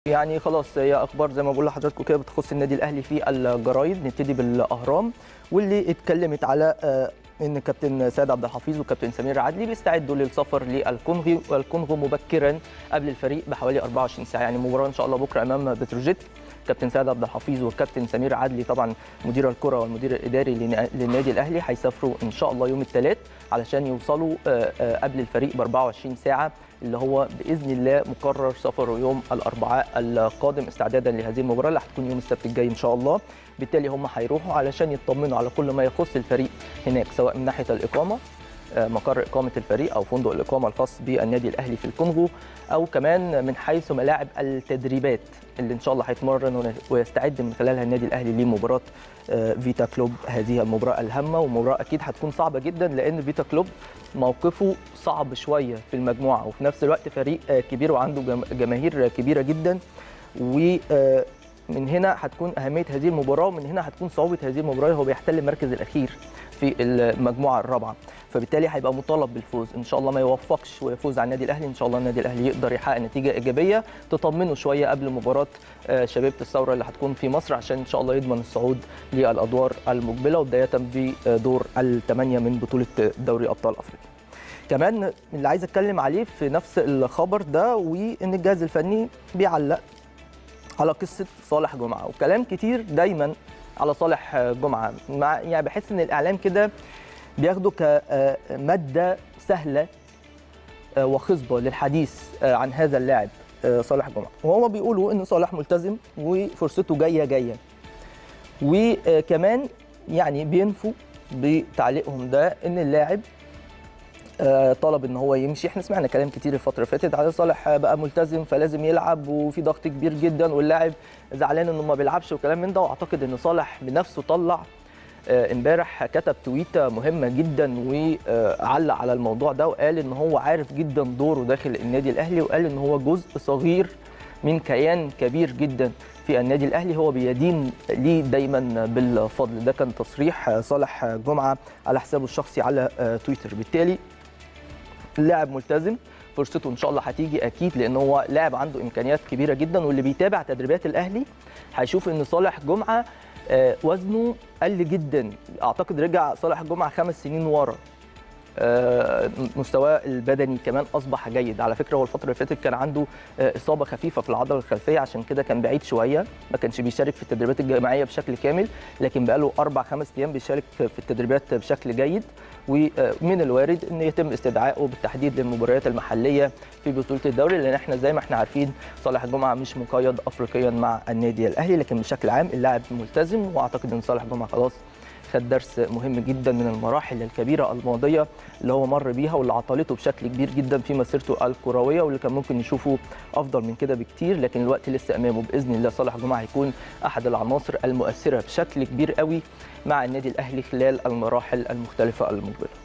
يعني خلاص هي اخبار زي ما بقول لحضراتكم كده بتخص النادي الاهلي في الجرايد نبتدي بالاهرام واللي اتكلمت على آه، ان كابتن سيد عبد الحفيظ وكابتن سمير عدلي بيستعدوا للسفر للكونغو والكونغو مبكرا قبل الفريق بحوالي 24 ساعه يعني مباراه ان شاء الله بكره امام بتروجيت كابتن سيد عبد الحفيظ والكابتن سمير عدلي طبعا مدير الكره والمدير الاداري لنا- للنادي الاهلي هيسافروا ان شاء الله يوم الثلاث علشان يوصلوا آه، آه، قبل الفريق ب 24 ساعه اللي هو باذن الله مقرر سفره يوم الاربعاء القادم استعدادا لهذه المباراه اللي هتكون يوم السبت الجاي ان شاء الله بالتالي هم هيروحوا علشان يطمنوا على كل ما يخص الفريق هناك سواء من ناحيه الاقامه آه، مقر اقامه الفريق او فندق الاقامه الخاص بالنادي الاهلي في الكونغو او كمان من حيث ملاعب التدريبات اللي ان شاء الله هيتمرن ون- ويستعد من خلالها النادي الاهلي لمباراه آه، فيتا كلوب هذه المباراه الهامه ومباراه اكيد هتكون صعبه جدا لان فيتا كلوب موقفه صعب شويه في المجموعه وفي نفس الوقت فريق آه، كبير وعنده جم- جماهير كبيره جدا ومن هنا هتكون اهميه هذه المباراه ومن هنا هتكون صعوبه هذه المباراه هو بيحتل المركز الاخير في المجموعه الرابعه فبالتالي هيبقى مطالب بالفوز ان شاء الله ما يوفقش ويفوز على النادي الاهلي ان شاء الله النادي الاهلي يقدر يحقق نتيجه ايجابيه تطمنه شويه قبل مباراه آه، شبيبه الثوره اللي هتكون في مصر عشان ان شاء الله يضمن الصعود للادوار المقبله وبدايه بدور الثمانيه من بطوله دوري ابطال افريقيا كمان اللي عايز اتكلم عليه في نفس الخبر ده وان الجهاز الفني بيعلق على قصه صالح جمعه وكلام كتير دايما على صالح جمعه مع يعني بحس ان الاعلام كده بياخده كماده سهله وخصبه للحديث عن هذا اللاعب صالح جمعه وهو بيقولوا ان صالح ملتزم وفرصته جايه جايه وكمان يعني بينفوا بتعليقهم ده ان اللاعب آه، طلب ان هو يمشي احنا سمعنا كلام كتير الفتره اللي فاتت علي صالح آه، بقى ملتزم فلازم يلعب وفي ضغط كبير جدا واللاعب زعلان انه ما بيلعبش وكلام من ده واعتقد ان صالح بنفسه طلع آه، امبارح كتب تويته مهمه جدا وعلق على الموضوع ده وقال ان هو عارف جدا دوره داخل النادي الاهلي وقال ان هو جزء صغير من كيان كبير جدا في النادي الاهلي هو بيدين ليه دايما بالفضل ده كان تصريح آه، صالح جمعه على حسابه الشخصي على آه، تويتر بالتالي اللاعب ملتزم فرصته ان شاء الله هتيجي اكيد لان هو لاعب عنده امكانيات كبيره جدا واللي بيتابع تدريبات الاهلي هيشوف ان صالح جمعه آه، وزنه قل جدا اعتقد رجع صالح جمعه خمس سنين ورا آه، مستواه البدني كمان اصبح جيد على فكره هو الفتره اللي فاتت كان عنده آه، اصابه خفيفه في العضله الخلفيه عشان كده كان بعيد شويه ما كانش بيشارك في التدريبات الجماعيه بشكل كامل لكن بقاله اربع خمس ايام بيشارك في التدريبات بشكل جيد ومن الوارد ان يتم استدعائه بالتحديد للمباريات المحليه في بطوله الدوري لان احنا زي ما احنا عارفين صالح جمعه مش مقيد افريقيا مع النادي الاهلي لكن بشكل عام اللاعب ملتزم واعتقد ان صالح جمعه خلاص خد درس مهم جدا من المراحل الكبيره الماضيه اللي هو مر بيها واللي عطلته بشكل كبير جدا في مسيرته الكرويه واللي كان ممكن نشوفه افضل من كده بكتير لكن الوقت لسه امامه باذن الله صالح جمعه هيكون احد العناصر المؤثره بشكل كبير قوي مع النادي الاهلي خلال المراحل المختلفه المقبله